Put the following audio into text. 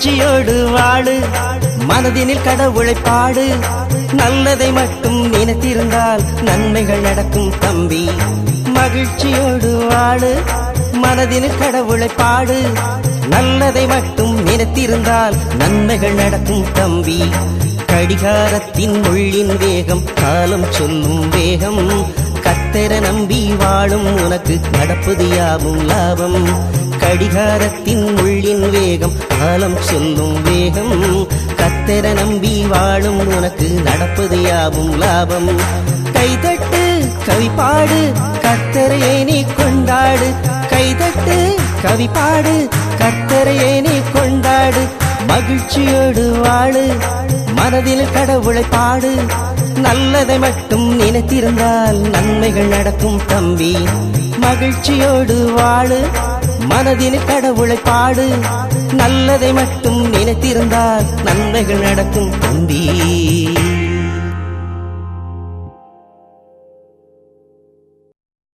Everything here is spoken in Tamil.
மகிழ்ச்சியோடு வாழு மனதினில் கடவுளை பாடு நல்லதை மட்டும் நினைத்திருந்தால் நன்மைகள் நடக்கும் தம்பி மகிழ்ச்சியோடு வாழு மனதினில் கடவுளை பாடு நல்லதை மட்டும் நினைத்திருந்தால் நன்மைகள் நடக்கும் தம்பி கடிகாரத்தின் முள்ளின் வேகம் காலம் சொல்லும் வேகம் கத்தர நம்பி வாழும் உனக்கு நடப்பது யாவும் லாபம் கடிகாரத்தின் முள்ளின் வேகம் காலம் சொல்லும் வேகம் கத்தர நம்பி வாழும் உனக்கு நடப்பது யாவும் லாபம் கைதட்டு கவி பாடு கத்தரையே நீ கொண்டாடு கைதட்டு கவி பாடு கத்தரையே நீ கொண்டாடு மகிழ்ச்சியோடு வாழு மனதில் கடவுளை பாடு நல்லதை மட்டும் நினைத்திருந்தால் நன்மைகள் நடக்கும் தம்பி மகிழ்ச்சியோடு வாழு மனதில் கடவுளை பாடு நல்லதை மட்டும் நினைத்திருந்தால் நன்மைகள் நடக்கும் தம்பி